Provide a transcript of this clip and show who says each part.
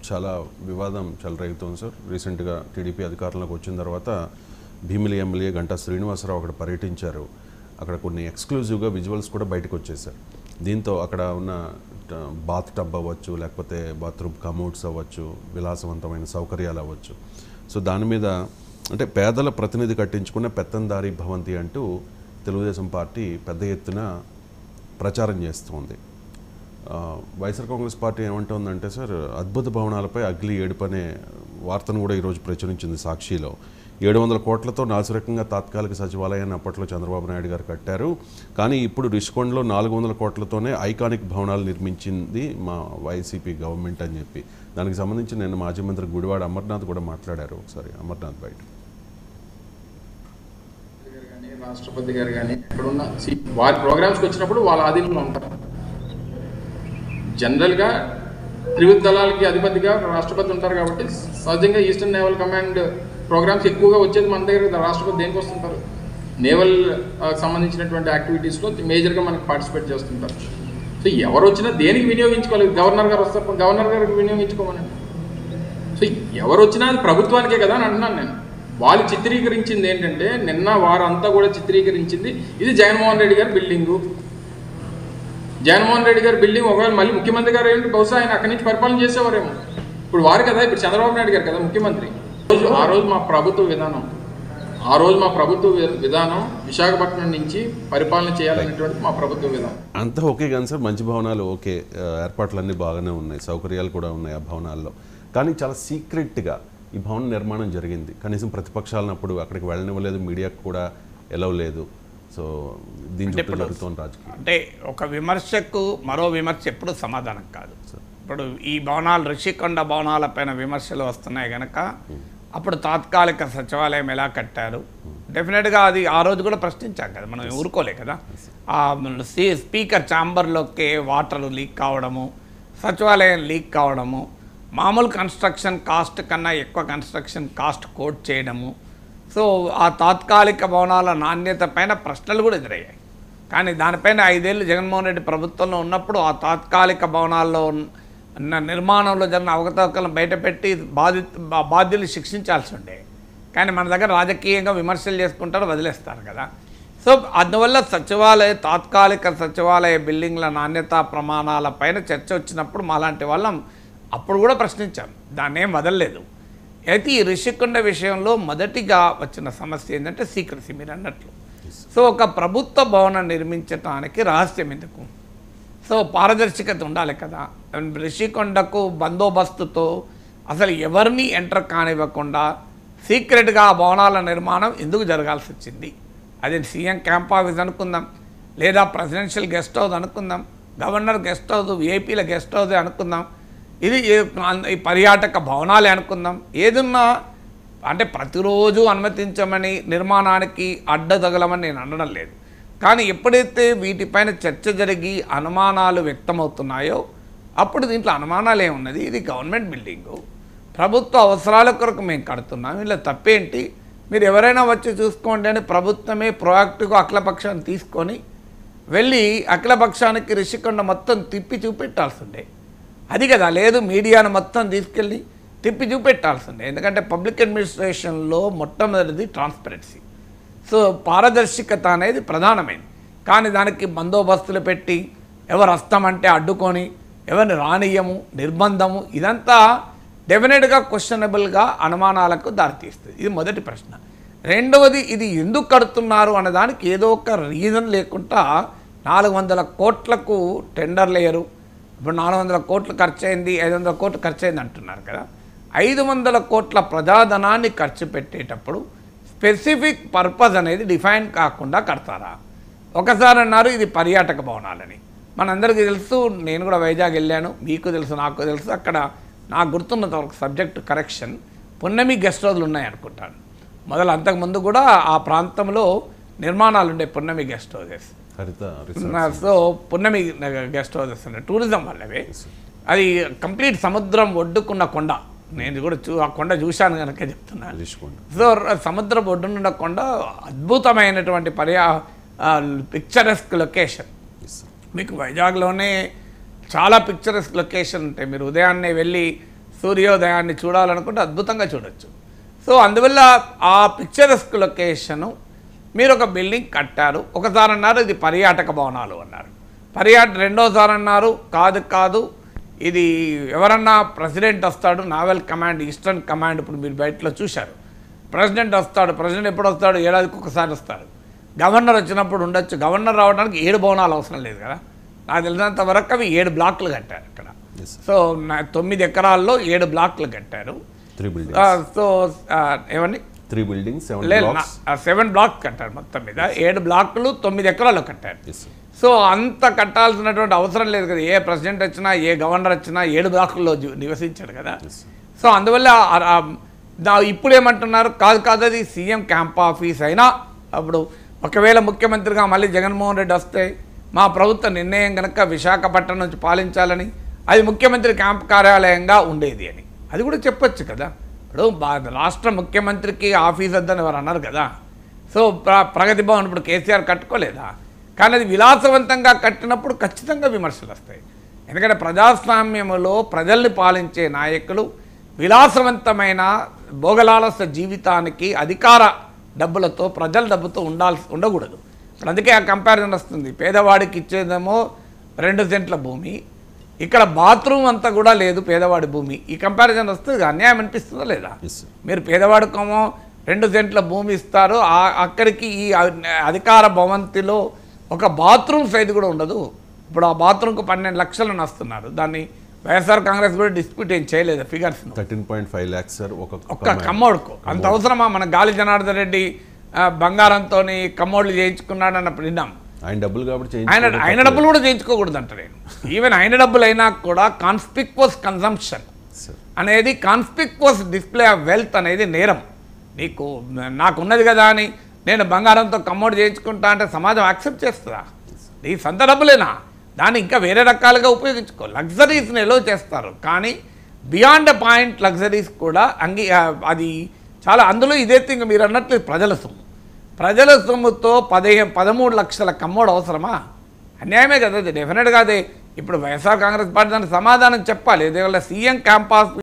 Speaker 1: చాలా వివాదం చెలరేగుతోంది సార్ రీసెంట్గా టీడీపీ అధికారంలోకి వచ్చిన తర్వాత భీమిలి ఎమ్మెల్యే గంటా శ్రీనివాసరావు అక్కడ పర్యటించారు అక్కడ కొన్ని ఎక్స్క్లూజివ్గా విజువల్స్ కూడా బయటకు వచ్చేసారు దీంతో అక్కడ ఉన్న ట- బాత్ టబ్ అవ్వచ్చు లేకపోతే బాత్రూమ్ కమోడ్స్ అవ్వచ్చు విలాసవంతమైన సౌకర్యాలు అవ్వచ్చు సో దాని మీద అంటే పేదల ప్రతినిధి కట్టించుకున్న పెత్తందారి భవంతి అంటూ తెలుగుదేశం పార్టీ పెద్ద ఎత్తున ప్రచారం చేస్తుంది ఆ, వైఎస్ఆర్ కాంగ్రెస్ పార్టీ ఏమంటుందంటే సార్ అద్భుత భవనాలపై అగ్లి ఏడుపు అనే వార్తను కూడా ఈరోజు ప్రచురించింది సాక్షిలో ఏడు వందల కోట్లతో నాసిరకంగా తాత్కాలిక సచివాలయాన్ని అప్పట్లో చంద్రబాబు నాయుడు గారు కట్టారు కానీ ఇప్పుడు రిషికొండలో నాలుగు వందల కోట్లతోనే ఐకానిక్ భవనాలు నిర్మించింది మా వైసీపీ గవర్నమెంట్ అని చెప్పి దానికి సంబంధించి నేను మాజీ మంత్రి గుడివాడ అమర్నాథ్ కూడా మాట్లాడారు ఒకసారి అమర్నాథ్ బయట
Speaker 2: గారు కానీ రాష్ట్రపతి గారు కానీ ఎక్కడున్న సి- వారి ప్రోగ్రామ్స్కి వచ్చినప్పుడు వాళ్ళ ఆధీనంలో ఉంటారు జనరల్గా త్రివిధ దళాలకి అధిపతిగా రాష్ట్రపతి ఉంటారు కాబట్టి సహజంగా ఈస్టర్న్ నేవల్ కమాండ్ ప్రోగ్రామ్స్ ఎక్కువగా వచ్చేది మన దగ్గర రాష్ట్రపతి దేనికి వస్తుంటారు నేవల్ సంబంధించినటువంటి యాక్టివిటీస్లో మేజర్గా మనకి పార్టిసిపేట్ చేస్తుంటారు సో ఎవరు వచ్చినా దేనికి వినియోగించుకోవాలి గవర్నర్ గారు వస్తారు గవర్నర్ గారికి వినియోగించుకోమనండి సో ఎవరు వచ్చినా అది ప్రభుత్వానికే కదా అని అంటున్నాను నేను వాళ్ళు చిత్రీకరించింది ఏంటంటే నిన్న వారంతా కూడా చిత్రీకరించింది ఇది జగన్మోహన్ రెడ్డి గారి బిల్డింగు జగన్మోహన్ రెడ్డి గారి బిల్డింగ్ ఒకవేళ మళ్ళీ ముఖ్యమంత్రి గారు ఏంటి బహుశా ఆయన అక్కడి నుంచి పరిపాలన చేసేవారేమో ఇప్పుడు వారు కదా ఇప్పుడు చంద్రబాబు నాయుడు గారు కదా ముఖ్యమంత్రి రోజు ఆ రోజు మా ప్రభుత్వ విధానం ఆ రోజు మా ప్రభుత్వ వి- విధానం విశాఖపట్నం నుంచి పరిపాలన చేయాలనేటువంటి మా ప్రభుత్వ విధానం
Speaker 1: అంతా ఓకే కానీ సార్ మంచి భవనాలు ఓకే ఆ, ఏర్పాట్లన్నీ బాగానే ఉన్నాయి సౌకర్యాలు కూడా ఉన్నాయి ఆ భవనాల్లో కానీ చాలా సీక్రెట్గా ఈ భవన నిర్మాణం జరిగింది కనీసం ప్రతిపక్షాలను అప్పుడు అక్కడికి వెళ్ళనివ్వలేదు మీడియాకు కూడా ఎలవ్ లేదు సో దీని చుట్టూ జరుగుతోంది రాజకీయం
Speaker 3: అంటే ఒక విమర్శకు మరో విమర్శ ఎప్పుడు సమాధానం కాదు ఇప్పుడు ఈ భవనాలు ఋషికొండ భవనాలపైన విమర్శలు వస్తున్నాయి కనుక అప్పుడు తాత్కాలిక సచివాలయం ఎలా కట్టారు డెఫినెట్గా అది ఆ రోజు కూడా ప్రశ్నించాం కదా మనం ఊరుకోలే కదా ఆ సీ- స్పీకర్ ఛాంబర్లోకి వాటర్ లీక్ కావడము సచివాలయం లీక్ కావడము మామూలు కన్స్ట్రక్షన్ కాస్ట్ కన్నా ఎక్కువ కన్స్ట్రక్షన్ కాస్ట్ కోట్ చేయడము సో ఆ తాత్కాలిక భవనాల నాణ్యత పైన ప్రశ్నలు కూడా ఎదురయ్యాయి కానీ దానిపైన ఐదేళ్ళు జగన్మోహన్ రెడ్డి ప్రభుత్వంలో ఉన్నప్పుడు ఆ తాత్కాలిక భవనాల్లో ఉన్న నిర్మాణంలో జరిగిన అవకతవకలను బయటపెట్టి బాధి బా- బాధ్యులు శిక్షించాల్సి ఉండే కానీ మన దగ్గర రాజకీయంగా విమర్శలు చేసుకుంటారు వదిలేస్తారు కదా సో అందువల్ల సచివాలయ తాత్కాలిక సచివాలయ బిల్డింగ్ల నాణ్యతా ప్రమాణాల పైన చర్చ వచ్చినప్పుడు మాలాంటి వాళ్ళం అప్పుడు కూడా ప్రశ్నించాం దాన్ని ఏం వదలలేదు అయితే ఈ రిషికొండ విషయంలో మొదటిగా వచ్చిన సమస్య ఏంటంటే సీక్రసీ మీరు అన్నట్లు సో ఒక ప్రభుత్వ భవనం నిర్మించడానికి రహస్యం ఎందుకు సో పారదర్శకత ఉండాలి కదా రిషికొండకు బందోబస్తుతో అసలు ఎవరిని ఎంటర్ కానివ్వకుండా సీక్రెట్గా ఆ భవనాల నిర్మాణం ఎందుకు జరగాల్సి వచ్చింది అది సీఎం క్యాంప్ ఆఫీస్ అనుకుందాం లేదా ప్రెసిడెన్షియల్ గెస్ట్ హౌస్ అనుకుందాం గవర్నర్ గెస్ట్ హౌస్ విఐపీల గెస్ట్ హౌస్ అనుకుందాం ఇది ఏ- ఈ పర్యాటక భవనాలే అనుకుందాం ఏదున్నా అంటే ప్రతిరోజు అనుమతించమని నిర్మాణానికి అడ్డ తగలమని నేను అనడం లేదు కానీ ఎప్పుడైతే వీటిపైన చర్చ జరిగి అనుమానాలు వ్యక్తమవుతున్నాయో అప్పుడు దీంట్లో అనుమానాలు ఏమున్నది ఇది గవర్నమెంట్ బిల్డింగు ప్రభుత్వ అవసరాల కొరకు మేము కడుతున్నాం ఇలా తప్పేంటి మీరు ఎవరైనా వచ్చి చూసుకోండి అని ప్రభుత్వమే ప్రొయాక్టివ్గా అఖిలపక్షాన్ని తీసుకొని వెళ్ళి అఖిలపక్షానికి రిషికొండ మొత్తం తిప్పి చూపెట్టాల్సి ఉండే అది కదా లేదు మీడియాను మొత్తం తీసుకెళ్ళి తిప్పి చూపెట్టాల్సి ఉండే ఎందుకంటే పబ్లిక్ అడ్మినిస్ట్రేషన్లో మొట్టమొదటిది ట్రాన్స్పరెన్సీ సో పారదర్శకత అనేది ప్రధానమైనది కానీ దానికి బందోబస్తులు పెట్టి ఎవరు వస్తామంటే అడ్డుకొని ఎవరిని రానియము నిర్బంధము ఇదంతా డెఫినెట్గా క్వశ్చనబుల్గా అనుమానాలకు దారితీస్తుంది ఇది మొదటి ప్రశ్న రెండవది ఇది ఎందుకు కడుతున్నారు అన్నదానికి ఏదో ఒక రీజన్ లేకుండా నాలుగు వందల కోట్లకు టెండర్ లేయరు ఇప్పుడు నాలుగు వందల కోట్లు ఖర్చు అయింది ఐదు వందల కోట్లు ఖర్చు అయింది అంటున్నారు కదా ఐదు వందల కోట్ల ప్రజాధనాన్ని ఖర్చు పెట్టేటప్పుడు స్పెసిఫిక్ పర్పస్ అనేది డిఫైన్ కాకుండా కడతారా ఒకసారి అన్నారు ఇది పర్యాటక భవనాలని మనందరికీ తెలుసు నేను కూడా వైజాగ్ వెళ్ళాను మీకు తెలుసు నాకు తెలుసు అక్కడ నాకు గుర్తున్నంత వరకు సబ్జెక్ట్ కరెక్షన్ పున్నమి గెస్ట్ హౌస్లు ఉన్నాయి అనుకుంటాను మొదలు అంతకుముందు కూడా ఆ ప్రాంతంలో నిర్మాణాలు ఉండే Punnami guest houses
Speaker 1: Haritha
Speaker 3: so Punnami guest houses ఉన్నాయి టూరిజం వల్లవే అది కంప్లీట్ సముద్రం ఒడ్డుకున్న కొండ నేను కూడా చూ ఆ కొండ చూశాను కనుక చెప్తున్నాను
Speaker 1: రిషికొండ
Speaker 3: సో ర- సముద్ర ఒడ్డునున్న కొండ అద్భుతమైనటువంటి పర్యా పిక్చరస్క్ లొకేషన్
Speaker 1: ఎస్ సార్
Speaker 3: మీకు వైజాగ్లోనే చాలా పిక్చరస్క్ లొకేషన్ ఉంటాయి మీరు ఉదయాన్నే వెళ్ళి సూర్యోదయాన్ని చూడాలనుకుంటే అద్భుతంగా చూడొచ్చు సో అందువల్ల ఆ పిక్చరస్క్ లొకేషను మీరు ఒక బిల్డింగ్ కట్టారు ఒకసారి అన్నారు ఇది పర్యాటక భవనాలు అన్నారు పర్యాట రెండోసారి అన్నారు కాదు కాదు ఇది ఎవరన్నా ప్రెసిడెంట్ వస్తాడు నావెల్ కమాండ్ ఈస్టర్న్ కమాండ్ ఇప్పుడు మీరు బయటలో చూశారు ప్రెసిడెంట్ వస్తాడు ప్రెసిడెంట్ ఎప్పుడు వస్తాడు ఏడాదికి ఒకసారి వస్తాడు గవర్నర్ వచ్చినప్పుడు ఉండొచ్చు గవర్నర్ రావడానికి ఏడు భవనాలు అవసరం లేదు కదా నాకు తెలిసినంత వరకు అవి ఏడు బ్లాక్లు కట్టారు ఇక్కడ
Speaker 1: Yes, sir.
Speaker 3: సో నా తొమ్మిది ఎకరాల్లో ఏడు బ్లాక్లు కట్టారు
Speaker 1: త్రీ
Speaker 3: ఆ,
Speaker 1: బిల్డింగ్స్
Speaker 3: సో ఆ, ఏమండి
Speaker 1: త్రీ బిల్డింగ్స్ సెవెన్
Speaker 3: లేదు
Speaker 1: బ్లాక్స్
Speaker 3: సెవెన్ బ్లాక్స్ కట్టారు మొత్తం మీద ఏడు బ్లాక్లు తొమ్మిది ఎకరాలు కట్టారు
Speaker 1: ఎస్ సార్
Speaker 3: సో అంత కట్టాల్సినటువంటి అవసరం లేదు కదా ఏ ప్రెసిడెంట్ వచ్చినా ఏ గవర్నర్ వచ్చినా ఏడు బ్లాకుల్లో జు- నివసించాడు కదా
Speaker 1: ఎస్
Speaker 3: సో అందువల్ల ఆ- ఆ- దా- ఇప్పుడు ఏమంటున్నారు కాదు కాదు అది సీఎం క్యాంప్ ఆఫీస్ అయినా అప్పుడు ఒకవేళ ముఖ్యమంత్రిగా మళ్ళీ జగన్మోహన్ రెడ్డి వస్తే మా ప్రభుత్వ నిర్ణయం కనుక విశాఖపట్నం నుంచి పాలించాలని అది ముఖ్యమంత్రి క్యాంప్ కార్యాలయంగా ఉండేది అని అది కూడా చెప్పొచ్చు కదా ఇప్పుడు బా- రాష్ట్ర ముఖ్యమంత్రికి ఆఫీస్ వద్దని ఎవరు అన్నారు కదా సో ప్ర ప్రగతి భవన్ ఇప్పుడు కేసీఆర్ కట్టుకోలేదా కానీ అది విలాసవంతంగా కట్టినప్పుడు ఖచ్చితంగా విమర్శలు వస్తాయి ఎందుకంటే ప్రజాస్వామ్యములో ప్రజల్ని పాలించే నాయకులు విలాసవంతమైన భోగలాలస జీవితానికి అధికార డబ్బులతో ప్రజల డబ్బుతో ఉండాల్సి ఉండకూడదు ఇప్పుడు అందుకే ఆ కంపారిజన్ వస్తుంది పేదవాడికి ఇచ్చేదేమో రెండు సెంట్ల భూమి ఇక్కడ బాత్రూమ్ అంతా కూడా లేదు పేదవాడి భూమి ఈ కంపారిజన్ వస్తుంది కదా, అన్యాయం అనిపిస్తుందా లేదా
Speaker 1: ఎస్ సార్
Speaker 3: మీరు పేదవాడికేమో రెండు సెంట్ల భూమి ఇస్తారు ఆ- అక్కడికి ఈ అ- అధికార భవంతిలో ఒక బాత్రూమ్ సైజు కూడా ఉండదు ఇప్పుడు ఆ బాత్రూమ్కి పన్నెండు లక్షలు నస్తున్నారు దాన్ని వైఎస్ఆర్ కాంగ్రెస్ కూడా డిస్ప్యూట్ ఏం చేయలేదు figures
Speaker 1: thirteen point five lakhs sir ఒక
Speaker 3: ఒక్క కమ్మోడుకు అంత అవసరమా మన గాలి జనార్దన్ రెడ్డి ఆ, బంగారంతో కమ్మోడ్లు చేయించుకున్నాడు అన్నప్పుడు విన్నాం
Speaker 1: ఆయన డబ్బులు కాబట్టి
Speaker 3: ఆయన
Speaker 1: చేయించుకోవడం
Speaker 3: ఆయన
Speaker 1: తప్పలేదు.
Speaker 3: డబ్బులు కూడా చేయించుకోకూడదు అంట నేను ఈవెన్ ఆయన డబ్బులు అయినా కూడా కాన్స్పిక్వస్ కన్సంప్షన్
Speaker 1: సార్
Speaker 3: అనేది కాన్స్పిక్వస్ డిస్ప్లే ఆఫ్ వెల్త్ అనేది నేరం నీకు నాకున్నది కదా అని నేను బంగారంతో కమ్మోడు చేయించుకుంటా అంటే సమాజం యాక్సెప్ట్ చేస్తుందా నీ సొంత డబ్బులేనా దాన్ని ఇంకా వేరే రకాలుగా ఉపయోగించుకో లగ్జరీస్ని ఎలో చేస్తారు కానీ బియాండ్ పాయింట్ లగ్జరీస్ కూడా అంగీ ఆ, అది చాలా అందులో ఇదే థింగ్ మీరు అన్నట్లు ప్రజల సొమ్ము ప్రజల సొమ్ముతో పదిహేను పదమూడు లక్షల కమ్మోడు అవసరమా అన్యాయమే కదా అది డెఫినెట్గా అదే ఇప్పుడు వైఎస్ఆర్ కాంగ్రెస్ పార్టీ దానికి సమాధానం చెప్పాలి ఇదేవల్ల సీఎం క్యాంపాస్